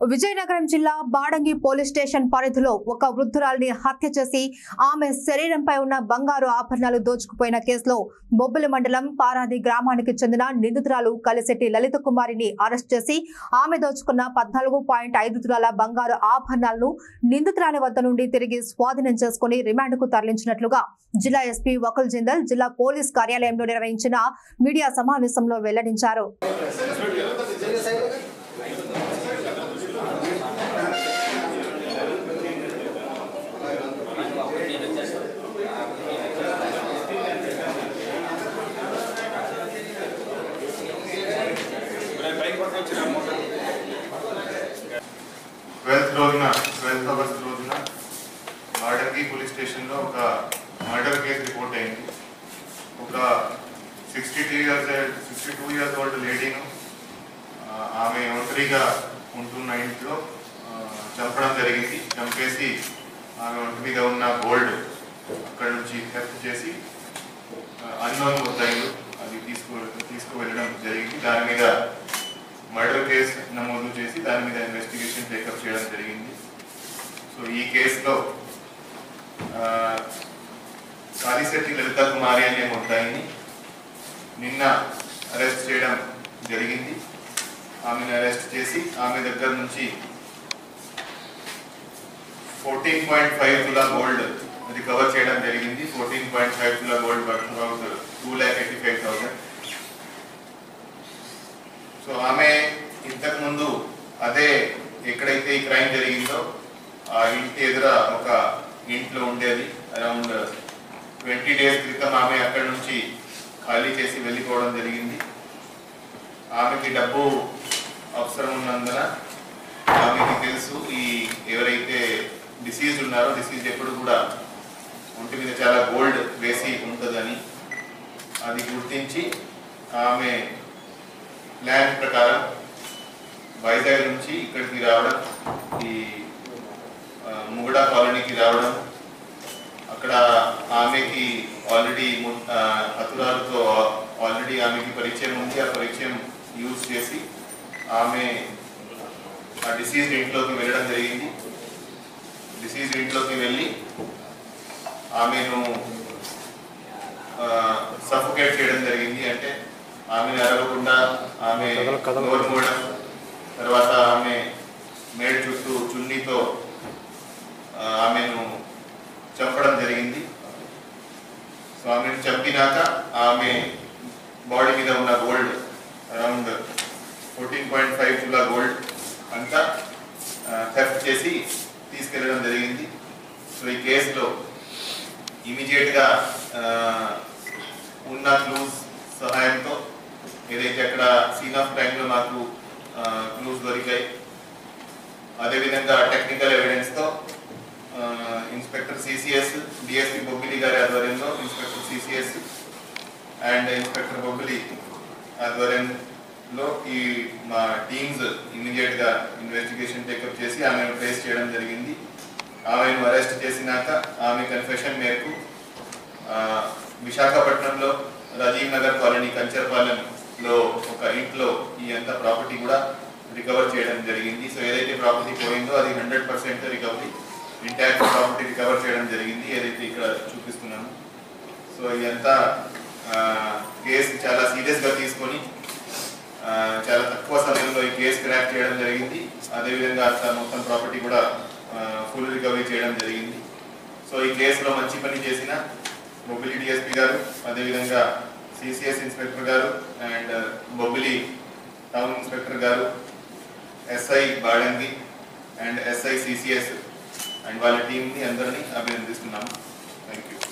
విజయనగరం జిల్లా Badangi police station పరిధిలో ఒక వృద్ధురాలిని హత్య చేసి ఆమె శరీరంపై ఉన్న బంగారు ఆభరణాలు దోచుకుపోయిన కేసులో బొబ్బిలి మండలం పారాది గ్రామానికి చెందిన నిందితురాలు కలిశెట్టి లలిత కుమారిని అరెస్ట్ చేసి ఆమె దోచుకున్న పద్నాలుగు పాయింట్ ఐదు తులాల బంగారు ఆభరణాలను నిందితురాలి వద్ద నుండి తిరిగి స్వాధీనం చేసుకుని రిమాండ్కు తరలించినట్లుగా జిల్లా ఎస్పీ వకుల్ జిందల్ జిల్లా పోలీస్ కార్యాలయంలో నిర్వహించిన మీడియా సమావేశంలో వెల్లడించారు ట్వెల్త్ రోజున ట్వెల్త్ ఆగస్ట్ రోజున బార్డర్కి పోలీస్ స్టేషన్లో ఒక మర్డర్ కేసు రిపోర్ట్ అయింది ఒక sixty two years sixty two years old లేడీను ఆ, ఆమె ఒంటరిగా ఉంటున్న ఇంట్లో ఆ, చంపడం జరిగింది చంపేసి ఆమె ఒంటి మీద ఉన్న గోల్డ్ అక్కడ నుంచి థెఫ్ట్ చేసి అన్నోన్ ముద్దాయిలు అది తీసుకు తీసుకువెళ్ళడం జరిగింది దాని మీద మర్డర్ కేసు నమోదు చేసి దాని మీద ఇన్వెస్టిగేషన్ టేకప్ చేయడం జరిగింది సో ఈ కేసులో ఆ, కాళీశెట్టి లలిత కుమారి అనే ముద్దాయిని నిన్న అరెస్ట్ చేయడం జరిగింది ఆమెను అరెస్ట్ చేసి ఆమె దగ్గర నుంచి ఫోర్టీన్ పాయింట్ ఫైవ్ తులా గోల్డ్ రికవర్ చేయడం జరిగింది ఫోర్టీన్ పాయింట్ ఫైవ్ తులా gold worth about two lakh eighty five thousand so ఆమె ఇంతకు ముందు అదే ఎక్కడైతే ఈ క్రైమ్ జరిగిందో ఆ ఇంటి ఎదుర ఒక ఇంట్లో ఉండేది అరౌండ్ ట్వంటీ డేస్ క్రితం ఆమె అక్కడి నుంచి ఖాళీ చేసి వెళ్ళిపోవడం జరిగింది ఆమెకి డబ్బు అవసరం ఉన్నందున ఆమెకి తెలుసు ఈ ఎవరైతే డిసీజ్ ఉన్నారో డిసీజ్ ఎప్పుడు కూడా ఒంటి మీద చాలా గోల్డ్ వేసి ఉంటుందని అది గుర్తించి ఆమె ప్లాన్ ప్రకారం వైజాగ్ నుంచి ఇక్కడికి రావడం ఈ ఆ, ముగడా కాలనీకి రావడం అక్కడ ఆమెకి ఆల్రెడీ హతురాలతో ఆల్రెడీ ఆమెకి పరిచయం ఉంది ఆ పరిచయం యూజ్ చేసి ఆమె ఆ డిసీజ్ ఇంట్లోకి వెళ్ళడం జరిగింది డిసీజ్ ఇంట్లోకి వెళ్ళి ఆమెను సఫోకేట్ చేయడం జరిగింది అంటే ఆమెను అరగకుండా ఆమె నోరు మూయడం తర్వాత ఆమె మేడ చుట్టూ చున్నీతో ఆ, ఆమెను చంపడం జరిగింది సో ఆమెను చంపినాక ఆమె బాడీ మీద ఉన్న gold around fourteen point five తులా గోల్డ్ అంతా థెఫ్ట్ చేసి తీసుకెళ్ళడం జరిగింది సో ఈ కేసులో ఇమీడియట్గా ఉన్న క్లూస్ సహాయంతో ఏదైతే అక్కడ సీన్ ఆఫ్ క్రైమ్లో నాకు క్లూస్ దొరికాయి అదేవిధంగా టెక్నికల్ ఎవిడెన్స్తో ఇన్స్పెక్టర్ సిసిఎస్ డిఎస్పి బొబ్బిలి గారి ఆధ్వర్యంలో inspector CCS and inspector Bobbili ఆధ్వర్యంలో ఈ మా టీమ్స్ ఇమీడియట్ గా ఇన్వెస్టిగేషన్ టేకప్ చేసి ఆమెను ట్రేస్ చేయడం జరిగింది ఆమెను అరెస్ట్ చేసినాక ఆమె కన్ఫెషన్ మేరకు ఆ, విశాఖపట్నంలో రాజీవ్ నగర్ కాలనీ కంచర్పాలెంలో ఒక ఇంట్లో ఈ అంత ప్రాపర్టీ కూడా రికవర్ చేయడం జరిగింది సో ఏదైతే ప్రాపర్టీ పోయిందో అది hundred percent recovery intact property recover చేయడం జరిగింది ఏదైతే ఇక్కడ చూపిస్తున్నాను సో ఇదంతా కేసు చాలా సీరియస్గా తీసుకొని ఆ, చాలా తక్కువ సమయంలో ఈ కేసు క్రాక్ చేయడం జరిగింది అదేవిధంగా అంత మొత్తం ప్రాపర్టీ కూడా ఫుల్ రికవరీ చేయడం జరిగింది సో ఈ కేసులో మంచి పని చేసిన బొబ్బిలి డిఎస్పీ గారు అదేవిధంగా సిసిఎస్ ఇన్స్పెక్టర్ గారు అండ్ బొబ్బిలి టౌన్ ఇన్స్పెక్టర్ గారు SI Badangi and SI CCS and వాళ్ళ టీంని అందరినీ అభినందిస్తున్నాము థ్యాంక్ యూ